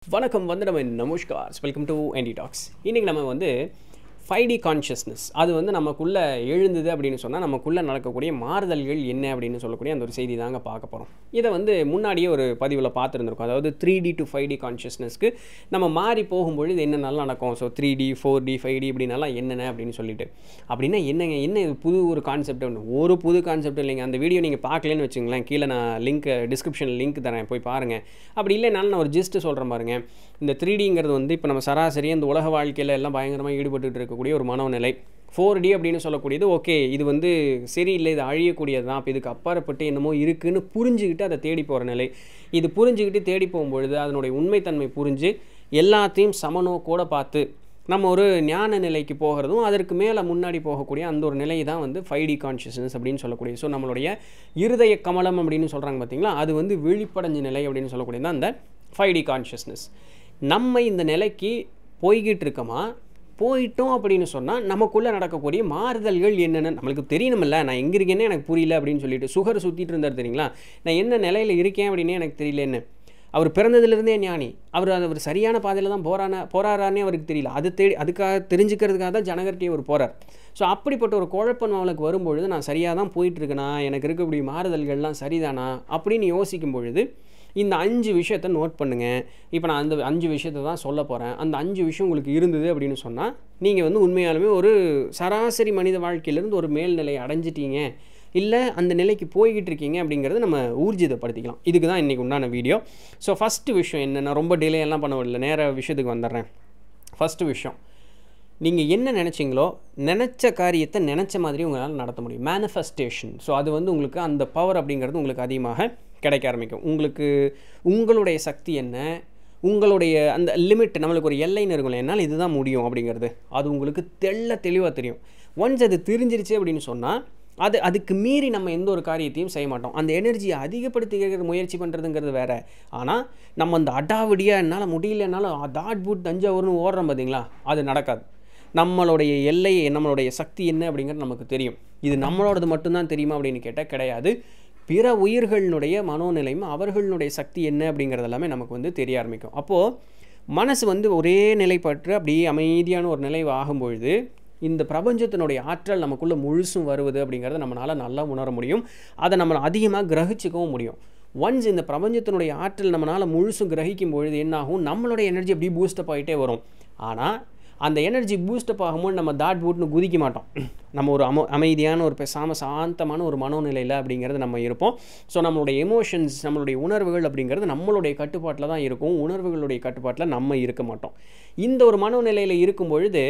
வணக்கம் வந்து நம்ம நமஸ்கார் வெல்கம் டு என்டி டாக்ஸ் இன்றைக்கி நம்ம வந்து ஃபைவ் டி கான்ஷியஸ்னஸ் அது வந்து நமக்குள்ளே எழுந்தது அப்படின்னு சொன்னால் நமக்குள்ளே நடக்கக்கூடிய மாறுதல்கள் என்ன அப்படின்னு சொல்லக்கூடிய அந்த ஒரு செய்தி தாங்க பார்க்க போகிறோம் இதை வந்து முன்னாடியே ஒரு பதிவில் பார்த்துருந்துருக்கோம் அதாவது three D to five D கான்ஷியஸ்னஸ்க்கு நம்ம மாறி போகும்பொழுது என்னென்னலாம் நடக்கும் so three D four D five D அப்படின்னாலாம் என்னென்ன அப்படின்னு சொல்லிட்டு அப்படின்னா என்னங்க என்ன இது புது ஒரு கான்செப்ட் ஒரு புது கான்செப்ட் இல்லைங்க அந்த வீடியோ நீங்கள் பார்க்கலன்னு வச்சுங்களேன் கீழே நான் லிங்க் டிஸ்கிரிப்ஷனில் லிங்க் தரேன் போய் பாருங்கள் அப்படி இல்லைனாலும் நான் ஒரு ஜிஸ்ட்டு சொல்கிறேன் பாருங்க இந்த த்ரீ டிங்கிறது வந்து இப்போ நம்ம சராசரி இந்த உலக வாழ்க்கையில் எல்லாம் பயங்கரமாக ஈடுபட்டு இருக்கக்கூடிய ஒரு மனோநிலை ஃபோர் டி அப்படின்னு சொல்லக்கூடியது ஓகே இது வந்து சரியில்லை இது அழியக்கூடியது தான் அப்போ இதுக்கு அப்பாற்பட்டு என்னமோ இருக்குன்னு புரிஞ்சுக்கிட்டு அதை தேடி போகிற நிலை இது புரிஞ்சுக்கிட்டு தேடி போகும்பொழுது அதனுடைய உண்மைத்தன்மை புரிஞ்சு எல்லாத்தையும் சமநோக்கோட பார்த்து நம்ம ஒரு ஞான நிலைக்கு போகிறதும் அதற்கு மேலே முன்னாடி போகக்கூடிய அந்த ஒரு நிலை தான் வந்து ஃபைவ் டி கான்ஷியஸ்னஸ் அப்படின்னு சொல்லக்கூடிய ஸோ நம்மளுடைய இருதய கமலம் அப்படின்னு சொல்கிறாங்க பார்த்தீங்களா அது வந்து விழிப்படைஞ்ச நிலை அப்படின்னு சொல்லக்கூடியது தான் அந்த ஃபைவ் டி கான்ஷியஸ்னஸ் நம்ம இந்த நிலைக்கு போய்கிட்டு இருக்கோமா போயிட்டோம் அப்படின்னு சொன்னால் நமக்குள்ளே நடக்கக்கூடிய மாறுதல்கள் என்னென்னு நம்மளுக்கு தெரியணுமில்ல நான் எங்கே இருக்கேன்னு எனக்கு புரியல அப்படின்னு சொல்லிட்டு சுகர் சுற்றிட்டு இருந்தார் தெரியுங்களா நான் என்ன நிலையில் இருக்கேன் அப்படின்னு எனக்கு தெரியல என்ன அவர் பிறந்ததுலேருந்தே ஞானி அவர் அது அவர் சரியான பாதையில் தான் போகிறான போகிறாரானே அவருக்கு தெரியல அது தேடி அதுக்காக தெரிஞ்சுக்கிறதுக்காக தான் ஜனகர்ட்டி அவர் போகிறார் ஸோ அப்படிப்பட்ட ஒரு குழப்பம் அவளுக்கு வரும்பொழுது நான் சரியாக தான் போயிட்டுருக்கேனா எனக்கு இருக்கக்கூடிய மாறுதல்கள்லாம் சரிதானா அப்படின்னு யோசிக்கும் பொழுது இந்த அஞ்சு விஷயத்த நோட் பண்ணுங்கள் இப்போ நான் அந்த அஞ்சு விஷயத்தை தான் சொல்ல போகிறேன் அந்த அஞ்சு விஷயம் உங்களுக்கு இருந்தது அப்படின்னு சொன்னால் நீங்கள் வந்து உண்மையாலுமே ஒரு சராசரி மனித வாழ்க்கையிலேருந்து ஒரு மேல்நிலை அடைஞ்சிட்டீங்க இல்லை அந்த நிலைக்கு போய்கிட்டு இருக்கீங்க அப்படிங்கிறத நம்ம ஊர்ஜிதப்படுத்திக்கலாம் இதுக்கு தான் இன்றைக்கி உண்டான வீடியோ ஸோ ஃபஸ்ட்டு விஷயம் என்னென்ன ரொம்ப டிலே எல்லாம் பண்ண முடியல நேர விஷயத்துக்கு வந்துடுறேன் ஃபஸ்ட்டு விஷயம் நீங்கள் என்ன நினச்சிங்களோ நினச்ச காரியத்தை நினச்ச மாதிரி உங்களால் நடத்த முடியும் மேனிஃபெஸ்டேஷன் ஸோ அது வந்து உங்களுக்கு அந்த பவர் அப்படிங்கிறது உங்களுக்கு அதிகமாக கிடைக்க ஆரம்பிக்கும் உங்களுக்கு உங்களுடைய சக்தி என்ன உங்களுடைய அந்த லிமிட் நம்மளுக்கு ஒரு எல்லைன்னு இருக்கும் என்னால் இதுதான் முடியும் அப்படிங்கிறது அது உங்களுக்கு தெள்ள தெளிவாக தெரியும் ஒன்ஸ் அது தெரிஞ்சிருச்சு அப்படின்னு சொன்னால் அது அதுக்கு மீறி நம்ம எந்த ஒரு காரியத்தையும் செய்ய மாட்டோம் அந்த எனர்ஜியை அதிகப்படுத்திக்கிற முயற்சி பண்ணுறதுங்கிறது வேற ஆனால் நம்ம அந்த அடாவடியாக என்னால் முடியலனாலும் தாட் பூட் தஞ்சாவூர்னு ஓடுறோம் பார்த்தீங்களா அது நடக்காது நம்மளுடைய எல்லை நம்மளுடைய சக்தி என்ன அப்படிங்கிறது நமக்கு தெரியும் இது நம்மளோடது மட்டும்தான் தெரியுமா அப்படின்னு கேட்டால் கிடையாது பிற உயிர்களினுடைய மனோநிலையும் அவர்களுடைய சக்தி என்ன அப்படிங்கிறது எல்லாமே நமக்கு வந்து தெரிய ஆரம்பிக்கும் அப்போது மனசு வந்து ஒரே நிலைப்பற்று அப்படியே அமைதியான ஒரு நிலை ஆகும்பொழுது இந்த பிரபஞ்சத்தினுடைய ஆற்றல் நமக்குள்ளே முழுசும் வருவது அப்படிங்கிறத நம்மளால் நல்லா உணர முடியும் அதை நம்ம அதிகமாக கிரகிச்சிக்கவும் முடியும் ஒன்ஸ் இந்த பிரபஞ்சத்தினுடைய ஆற்றல் நம்மளால் முழுசும் கிரகிக்கும் பொழுது என்னாகும் நம்மளுடைய எனர்ஜி அப்படியே பூஸ்டப் ஆகிட்டே வரும் ஆனால் அந்த எனர்ஜி பூஸ்டப் ஆகும்போது நம்ம தாட் பூட்னு குதிக்க மாட்டோம் நம்ம ஒரு அம அமைதியான ஒரு பெசாம சாந்தமான ஒரு மனோநிலையில் அப்படிங்கிறது நம்ம இருப்போம் ஸோ நம்மளுடைய எமோஷன்ஸ் நம்மளுடைய உணர்வுகள் அப்படிங்கிறது நம்மளுடைய கட்டுப்பாட்டில் தான் இருக்கும் உணர்வுகளுடைய கட்டுப்பாட்டில் நம்ம இருக்க மாட்டோம் இந்த ஒரு மனோநிலையில் இருக்கும் பொழுது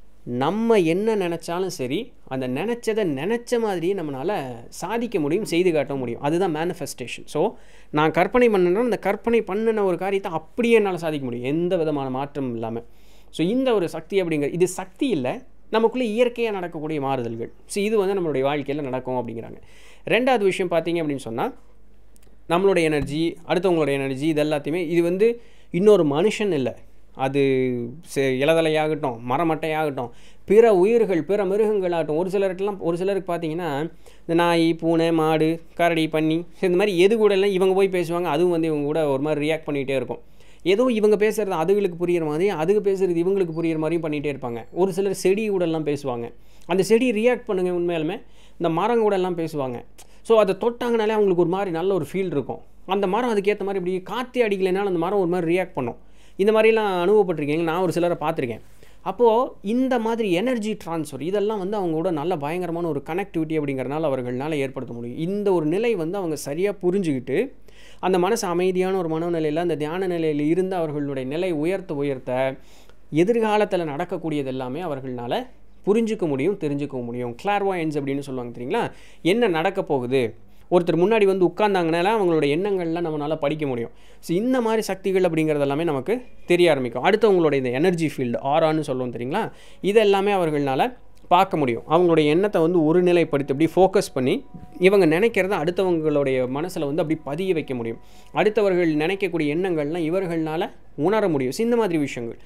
நம்ம என்ன நினச்சாலும் சரி அந்த நினச்சதை நினச்ச மாதிரியே நம்மளால் சாதிக்க முடியும் செய்து காட்ட முடியும் அதுதான் மேனிஃபெஸ்டேஷன் ஸோ நான் கற்பனை பண்ணேன்னா அந்த கற்பனை பண்ணின ஒரு காரியத்தை அப்படியே என்னால் சாதிக்க முடியும் எந்த விதமான மாற்றம் இல்லாமல் ஸோ இந்த ஒரு சக்தி அப்படிங்கிற இது சக்தி இல்லை நமக்குள்ளே இயற்கையாக நடக்கக்கூடிய மாறுதல்கள் ஸோ இது வந்து நம்மளுடைய வாழ்க்கையில் நடக்கும் அப்படிங்கிறாங்க ரெண்டாவது விஷயம் பார்த்தீங்க அப்படின்னு சொன்னால் நம்மளுடைய எனர்ஜி அடுத்தவங்களோட எனர்ஜி இது எல்லாத்தையுமே இது வந்து இன்னொரு மனுஷன் இல்லை அது இலதலையாகட்டும் மரமட்டையாகட்டும் பிற உயிர்கள் பிற மிருகங்களாகட்டும் ஒரு சிலருக்கெல்லாம் ஒரு சிலருக்கு பார்த்தீங்கன்னா இந்த நாய் பூனை மாடு கரடி பன்னி இந்த மாதிரி எது கூட எல்லாம் இவங்க போய் பேசுவாங்க அதுவும் வந்து இவங்க கூட ஒரு மாதிரி ரியாக்ட் பண்ணிகிட்டே இருக்கும் ஏதோ இவங்க பேசுகிறது அதுகளுக்கு புரியிற மாதிரி அதுக்கு பேசுகிறது இவங்களுக்கு புரியிற மாதிரியும் பண்ணிகிட்டே இருப்பாங்க ஒரு சிலர் செடி கூடலாம் பேசுவாங்க அந்த செடி ரியாக்ட் பண்ணுங்கள் உண்மையாலுமே இந்த மரம் கூடலாம் பேசுவாங்க ஸோ அதை தொட்டாங்கனாலே அவங்களுக்கு ஒரு மாதிரி நல்ல ஒரு ஃபீல் இருக்கும் அந்த மரம் அதுக்கேற்ற மாதிரி இப்படி காற்றே அடிக்கலைனாலும் அந்த மரம் ஒரு மாதிரி ரியாக்ட் பண்ணும் இந்த மாதிரிலாம் அனுபவப்பட்டிருக்கீங்க நான் ஒரு சிலரை பார்த்துருக்கேன் அப்போது இந்த மாதிரி எனர்ஜி ட்ரான்ஸ்ஃபர் இதெல்லாம் வந்து அவங்களோட நல்ல பயங்கரமான ஒரு கனெக்டிவிட்டி அப்படிங்கிறனால அவர்களால் ஏற்படுத்த முடியும் இந்த ஒரு நிலை வந்து அவங்க சரியாக புரிஞ்சுக்கிட்டு அந்த மனசு அமைதியான ஒரு மனநிலையில் அந்த தியான நிலையில் இருந்து அவர்களுடைய நிலை உயர்த்த உயர்த்த எதிர்காலத்தில் நடக்கக்கூடியது எல்லாமே அவர்களால் புரிஞ்சிக்க முடியும் தெரிஞ்சுக்க முடியும் கிளார்வாயன்ஸ் அப்படின்னு சொல்லுவாங்க தெரியுங்களா என்ன நடக்க போகுது ஒருத்தர் முன்னாடி வந்து உட்கார்ந்தாங்கனால அவங்களோட எண்ணங்கள்லாம் நம்மளால் படிக்க முடியும் ஸோ இந்த மாதிரி சக்திகள் அப்படிங்கிறது எல்லாமே நமக்கு தெரிய ஆரம்பிக்கும் அடுத்தவங்களோட இந்த எனர்ஜி ஃபீல்டு ஆரான்னு சொல்லுவோம் தெரியுங்களா இது எல்லாமே அவர்களால் பார்க்க முடியும் அவங்களுடைய எண்ணத்தை வந்து ஒரு நிலைப்படுத்தி அப்படி ஃபோக்கஸ் பண்ணி இவங்க நினைக்கிறத அடுத்தவங்களுடைய மனசில் வந்து அப்படி பதிய வைக்க முடியும் அடுத்தவர்கள் நினைக்கக்கூடிய எண்ணங்கள்லாம் இவர்களால் உணர முடியும் ஸோ இந்த மாதிரி விஷயங்கள்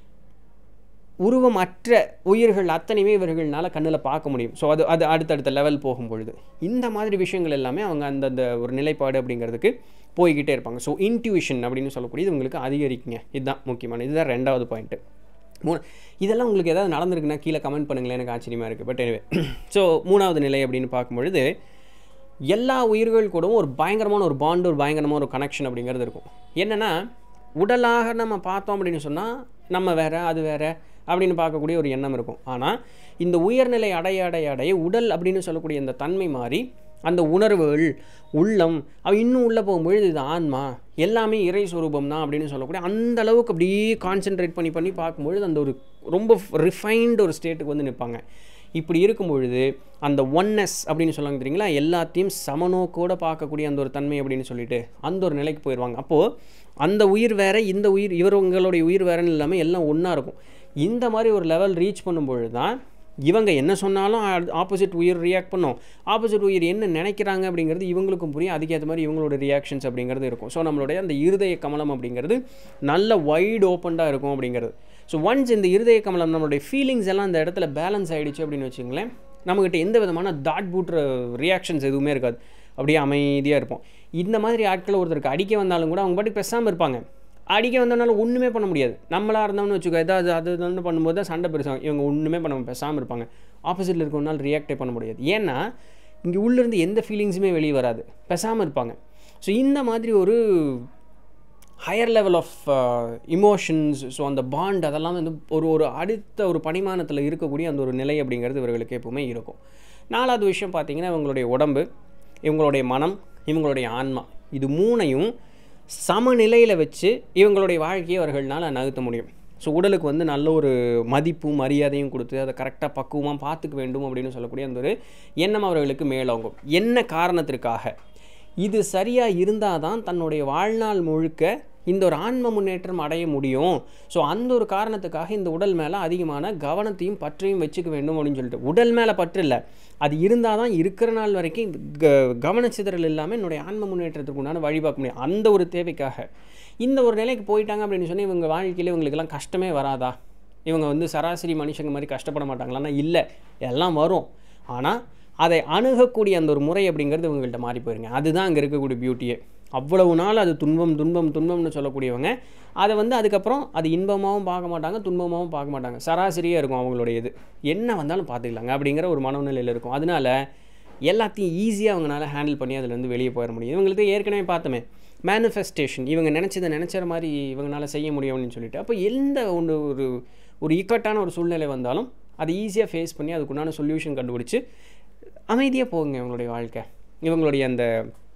உருவம் அற்ற உயிர்கள் அத்தனையுமே இவர்களால் கண்ணில் பார்க்க முடியும் ஸோ அது அது அடுத்தடுத்த லெவல் போகும்பொழுது இந்த மாதிரி விஷயங்கள் எல்லாமே அவங்க அந்தந்த ஒரு நிலைப்பாடு அப்படிங்கிறதுக்கு போய்கிட்டே இருப்பாங்க ஸோ இன்ட்யூஷன் அப்படின்னு சொல்லக்கூடியது உங்களுக்கு அதிகரிக்குங்க இதுதான் முக்கியமான இதுதான் ரெண்டாவது பாயிண்ட்டு மூணு இதெல்லாம் உங்களுக்கு ஏதாவது நடந்திருக்குன்னா கீழே கமெண்ட் பண்ணுங்களேன் எனக்கு ஆச்சரியமாக இருக்குது பட் எனவே ஸோ மூணாவது நிலை அப்படின்னு பார்க்கும்பொழுது எல்லா உயிர்கள் கூடவும் ஒரு பயங்கரமான ஒரு பாண்டு ஒரு பயங்கரமான ஒரு கனெக்ஷன் அப்படிங்கிறது இருக்கும் என்னென்னா உடலாக நம்ம பார்த்தோம் அப்படின்னு சொன்னால் நம்ம வேற அது வேற அப்படின்னு பார்க்கக்கூடிய ஒரு எண்ணம் இருக்கும் ஆனால் இந்த உயர்நிலை அடைய அடைய அடைய உடல் அப்படின்னு சொல்லக்கூடிய இந்த தன்மை மாறி அந்த உணர்வுகள் உள்ளம் அவ இன்னும் உள்ளே போகும்பொழுது இது ஆன்மா எல்லாமே இறை சுரூபம் தான் அப்படின்னு சொல்லக்கூடிய அந்த அளவுக்கு அப்படியே கான்சென்ட்ரேட் பண்ணி பண்ணி பார்க்கும்பொழுது அந்த ஒரு ரொம்ப ரிஃபைன்டு ஒரு ஸ்டேட்டுக்கு வந்து நிற்பாங்க இப்படி இருக்கும் பொழுது அந்த ஒன்னஸ் அப்படின்னு சொல்லுவாங்க தெரியுங்களா எல்லாத்தையும் சமநோக்கோட பார்க்கக்கூடிய அந்த ஒரு தன்மை அப்படின்னு சொல்லிட்டு அந்த ஒரு நிலைக்கு போயிடுவாங்க அப்போது அந்த உயிர் வேற இந்த உயிர் இவர் உங்களுடைய உயிர் வேறன்னு இல்லாமல் எல்லாம் ஒன்றா இருக்கும் இந்த மாதிரி ஒரு லெவல் ரீச் பண்ணும்பொழுது தான் இவங்க என்ன சொன்னாலும் ஆப்போசிட் உயிர் ரியாக்ட் பண்ணும் ஆப்போசிட் உயிர் என்ன நினைக்கிறாங்க அப்படிங்கிறது இவங்களுக்கும் புரியும் அதுக்கேற்ற மாதிரி இவங்களோட ரியாக்ஷன்ஸ் அப்படிங்கிறது இருக்கும் ஸோ நம்மளுடைய அந்த இருதய கமலம் அப்படிங்கிறது நல்ல வைடு ஓப்பன்டாக இருக்கும் அப்படிங்கிறது ஸோ ஒன்ஸ் இந்த இருதய கமலம் நம்மளுடைய ஃபீலிங்ஸ் எல்லாம் அந்த இடத்துல பேலன்ஸ் ஆகிடுச்சு அப்படின்னு வச்சுங்களேன் நம்மக்கிட்ட எந்த விதமான தாட் பூட்ற ரியாக்ஷன்ஸ் எதுவுமே இருக்காது அப்படியே அமைதியாக இருப்போம் இந்த மாதிரி ஆட்கள் ஒருத்தருக்கு அடிக்க வந்தாலும் கூட அவங்க பாட்டுக்கு பேசாமல் இருப்பாங்க அடிக்க வந்தனால ஒன்றுமே பண்ண முடியாது நம்மளாக இருந்தோம்னு வச்சுக்கோ ஏதாவது அது இதுன்னு பண்ணும்போது தான் சண்டை பெருசாகும் இவங்க ஒன்றுமே பண்ண பேசாமல் இருப்பாங்க ஆப்போசிட்டில் இருக்கவனால ரியாக்டே பண்ண முடியாது ஏன்னா இங்கே உள்ளேருந்து எந்த ஃபீலிங்ஸுமே வெளியே வராது பேசாமல் இருப்பாங்க ஸோ இந்த மாதிரி ஒரு higher level of emotions so அந்த பாண்ட் அதெல்லாம் வந்து ஒரு ஒரு அடுத்த ஒரு பரிமாணத்தில் இருக்கக்கூடிய அந்த ஒரு நிலை அப்படிங்கிறது இவர்களுக்கு எப்பவுமே இருக்கும் நாலாவது விஷயம் பார்த்தீங்கன்னா இவங்களுடைய உடம்பு இவங்களுடைய மனம் இவங்களுடைய ஆன்மா இது மூணையும் சமநிலையில் வச்சு இவங்களுடைய வாழ்க்கையை அவர்களால் நகர்த்த முடியும் ஸோ உடலுக்கு வந்து நல்ல ஒரு மதிப்பும் மரியாதையும் கொடுத்து அதை கரெக்டாக பக்குவமாக பார்த்துக்க வேண்டும் அப்படின்னு சொல்லக்கூடிய அந்த ஒரு எண்ணம் அவர்களுக்கு மேலோங்கும் என்ன காரணத்திற்காக இது சரியாக இருந்தால் தான் தன்னுடைய வாழ்நாள் முழுக்க இந்த ஒரு ஆன்ம முன்னேற்றம் அடைய முடியும் ஸோ அந்த ஒரு காரணத்துக்காக இந்த உடல் மேலே அதிகமான கவனத்தையும் பற்றையும் வச்சுக்க வேண்டும் அப்படின்னு சொல்லிட்டு உடல் மேலே பற்று இல்லை அது இருந்தால் தான் இருக்கிற நாள் வரைக்கும் க கவனச்சிதறல் இல்லாமல் என்னுடைய ஆன்ம முன்னேற்றத்துக்கு உண்டான வழி பார்க்க முடியும் அந்த ஒரு தேவைக்காக இந்த ஒரு நிலைக்கு போயிட்டாங்க அப்படின்னு சொன்னால் இவங்க வாழ்க்கையில் இவங்களுக்கெல்லாம் கஷ்டமே வராதா இவங்க வந்து சராசரி மனுஷங்க மாதிரி கஷ்டப்பட மாட்டாங்களான்னா இல்லை எல்லாம் வரும் ஆனால் அதை அணுகக்கூடிய அந்த ஒரு முறை அப்படிங்கிறது இவங்கள்ட்ட மாறி போயிருங்க அதுதான் அங்கே இருக்கக்கூடிய பியூட்டியே அவ்வளவு நாள் அது துன்பம் துன்பம் துன்பம்னு சொல்லக்கூடியவங்க அதை வந்து அதுக்கப்புறம் அது இன்பமாகவும் பார்க்க மாட்டாங்க துன்பமாகவும் பார்க்க மாட்டாங்க சராசரியாக இருக்கும் அவங்களுடைய இது என்ன வந்தாலும் பார்த்துக்கலாங்க அப்படிங்கிற ஒரு மனநிலையில் இருக்கும் அதனால எல்லாத்தையும் ஈஸியாக அவங்களால ஹேண்டில் பண்ணி அதுலேருந்து வெளியே போயிட முடியும் இவங்களுக்கு ஏற்கனவே பார்த்தோமே மேனிஃபெஸ்டேஷன் இவங்க நினச்சதை நினச்ச மாதிரி இவங்களால செய்ய முடியும் அப்படின்னு சொல்லிட்டு அப்போ எந்த ஒன்று ஒரு ஒரு இக்கட்டான ஒரு சூழ்நிலை வந்தாலும் அதை ஈஸியாக ஃபேஸ் பண்ணி அதுக்குண்டான சொல்யூஷன் கண்டுபிடிச்சி அமைதியாக போகுங்க இவங்களுடைய வாழ்க்கை இவங்களுடைய அந்த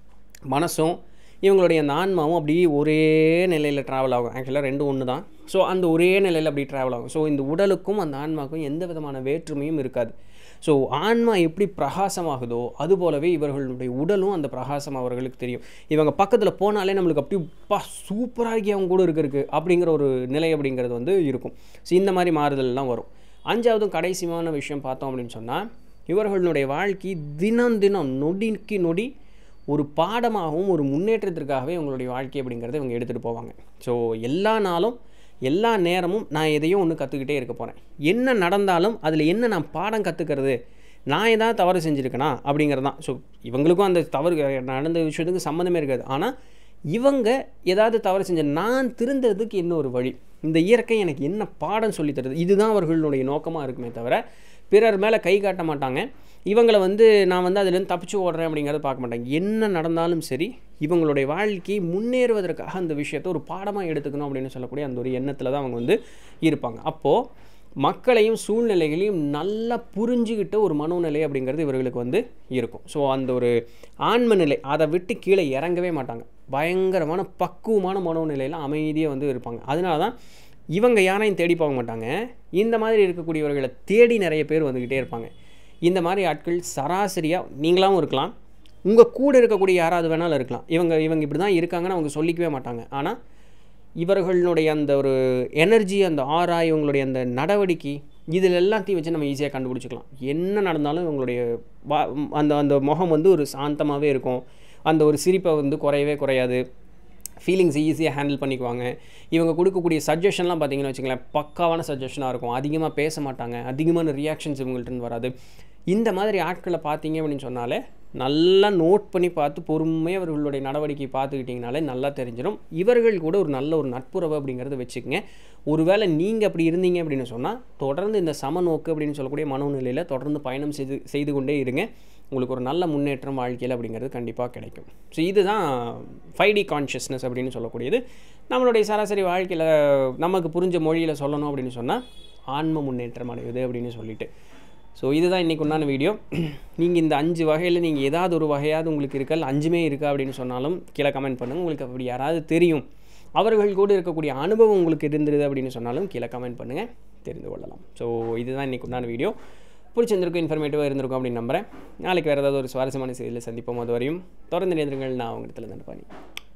மனசும் இவங்களுடைய அந்த ஆன்மாவும் அப்படியே ஒரே நிலையில் ட்ராவல் ஆகும் ஆக்சுவலாக ரெண்டும் ஒன்று தான் ஸோ அந்த ஒரே நிலையில் அப்படி ட்ராவல் ஆகும் ஸோ இந்த உடலுக்கும் அந்த ஆன்மாவுக்கும் எந்த விதமான வேற்றுமையும் இருக்காது ஸோ ஆன்மா எப்படி பிரகாசமாகுதோ அது போலவே இவர்களுடைய உடலும் அந்த பிரகாசம் அவர்களுக்கு தெரியும் இவங்க பக்கத்தில் போனாலே நம்மளுக்கு அப்படி பா சூப்பராக இருக்கி அவங்க கூட இருக்கிறதுக்கு அப்படிங்கிற ஒரு நிலை அப்படிங்கிறது வந்து இருக்கும் ஸோ இந்த மாதிரி மாறுதல்லாம் வரும் அஞ்சாவதும் கடைசியான விஷயம் பார்த்தோம் அப்படின்னு சொன்னால் இவர்களுடைய வாழ்க்கை தினம் தினம் நொடிக்கு நொடி ஒரு பாடமாகவும் ஒரு முன்னேற்றத்திற்காகவே உங்களுடைய வாழ்க்கை அப்படிங்கிறத இவங்க எடுத்துகிட்டு போவாங்க ஸோ எல்லா நாளும் எல்லா நேரமும் நான் எதையும் ஒன்று கற்றுக்கிட்டே இருக்க போகிறேன் என்ன நடந்தாலும் அதில் என்ன நான் பாடம் கற்றுக்கிறது நான் ஏதாவது தவறு செஞ்சுருக்கேனா அப்படிங்கிறது தான் ஸோ இவங்களுக்கும் அந்த தவறு நடந்த விஷயத்துக்கு சம்மந்தமே இருக்காது ஆனால் இவங்க ஏதாவது தவறு செஞ்ச நான் திருந்ததுக்கு என்ன ஒரு வழி இந்த இயற்கை எனக்கு என்ன பாடம் சொல்லி தருது இதுதான் அவர்களுடைய நோக்கமாக இருக்குமே தவிர பிறர் மேலே கை காட்ட மாட்டாங்க இவங்களை வந்து நான் வந்து அதுலேருந்து தப்பிச்சு ஓடுறேன் அப்படிங்கிறத பார்க்க மாட்டாங்க என்ன நடந்தாலும் சரி இவங்களுடைய வாழ்க்கையை முன்னேறுவதற்காக அந்த விஷயத்தை ஒரு பாடமாக எடுத்துக்கணும் அப்படின்னு சொல்லக்கூடிய அந்த ஒரு எண்ணத்தில் தான் அவங்க வந்து இருப்பாங்க அப்போது மக்களையும் சூழ்நிலைகளையும் நல்லா புரிஞ்சுக்கிட்ட ஒரு மனோநிலை அப்படிங்கிறது இவர்களுக்கு வந்து இருக்கும் ஸோ அந்த ஒரு ஆன்ம நிலை அதை விட்டு கீழே இறங்கவே மாட்டாங்க பயங்கரமான பக்குவமான மனோநிலையில் அமைதியாக வந்து இருப்பாங்க அதனால தான் இவங்க யாரையும் தேடி போக மாட்டாங்க இந்த மாதிரி இருக்கக்கூடியவர்களை தேடி நிறைய பேர் வந்துக்கிட்டே இருப்பாங்க இந்த மாதிரி ஆட்கள் சராசரியாக நீங்களாகவும் இருக்கலாம் உங்கள் கூட இருக்கக்கூடிய யாராவது வேணாலும் இருக்கலாம் இவங்க இவங்க இப்படி தான் இருக்காங்கன்னு அவங்க சொல்லிக்கவே மாட்டாங்க ஆனால் இவர்களுடைய அந்த ஒரு எனர்ஜி அந்த ஆரா இவங்களுடைய அந்த நடவடிக்கை இதில் எல்லாத்தையும் வச்சு நம்ம ஈஸியாக கண்டுபிடிச்சிக்கலாம் என்ன நடந்தாலும் இவங்களுடைய வா அந்த அந்த முகம் வந்து ஒரு சாந்தமாகவே இருக்கும் அந்த ஒரு சிரிப்பை வந்து குறையவே குறையாது ஃபீலிங்ஸ் ஈஸியாக ஹேண்டில் பண்ணிக்குவாங்க இவங்க கொடுக்கக்கூடிய சஜஷன்லாம் பார்த்தீங்கன்னு வச்சுங்களேன் பக்காவான சஜஷனாக இருக்கும் அதிகமாக பேச மாட்டாங்க அதிகமான ரியாக்ஷன்ஸ் இவங்கள்ட்ட வராது இந்த மாதிரி ஆட்களை பார்த்தீங்க அப்படின்னு சொன்னாலே நல்லா நோட் பண்ணி பார்த்து பொறுமையாக அவர்களுடைய நடவடிக்கை பார்த்துக்கிட்டிங்கனாலே நல்லா தெரிஞ்சிடும் இவர்கள் கூட ஒரு நல்ல ஒரு நட்புறவு அப்படிங்கிறத வச்சுக்கோங்க ஒருவேளை நீங்கள் அப்படி இருந்தீங்க அப்படின்னு சொன்னால் தொடர்ந்து இந்த சமநோக்கு அப்படின்னு சொல்லக்கூடிய மனோநிலையில் தொடர்ந்து பயணம் செய்து செய்து கொண்டே இருங்க உங்களுக்கு ஒரு நல்ல முன்னேற்றம் வாழ்க்கையில் அப்படிங்கிறது கண்டிப்பாக கிடைக்கும் ஸோ இதுதான் ஃபைவ் டி கான்ஷியஸ்னஸ் அப்படின்னு சொல்லக்கூடியது நம்மளுடைய சராசரி வாழ்க்கையில் நமக்கு புரிஞ்ச மொழியில் சொல்லணும் அப்படின்னு சொன்னால் ஆன்ம முன்னேற்றம் அடையுது அப்படின்னு சொல்லிட்டு ஸோ இதுதான் இன்றைக்கி உண்டான வீடியோ நீங்கள் இந்த அஞ்சு வகையில் நீங்கள் ஏதாவது ஒரு வகையாவது உங்களுக்கு இருக்கா இல்லை அஞ்சுமே இருக்கா அப்படின்னு சொன்னாலும் கீழே கமெண்ட் பண்ணுங்கள் உங்களுக்கு அப்படி யாராவது தெரியும் அவர்கள் கூட இருக்கக்கூடிய அனுபவம் உங்களுக்கு இருந்தது அப்படின்னு சொன்னாலும் கீழே கமெண்ட் பண்ணுங்கள் தெரிந்து கொள்ளலாம் ஸோ இதுதான் இன்றைக்கி உண்டான வீடியோ பிடிச்சிருந்திருக்கும் இன்ஃபர்மேட்டிவாக இருந்திருக்கும் அப்படின்னு நம்புகிறேன் நாளைக்கு வேறு ஏதாவது ஒரு சுவாரஸ்யமான செய்தியில் சந்திப்போம் அது வரையும் தொடர்ந்து நேர்ந்துங்கள் நான் உங்கள் இடத்துல தான் பண்ணி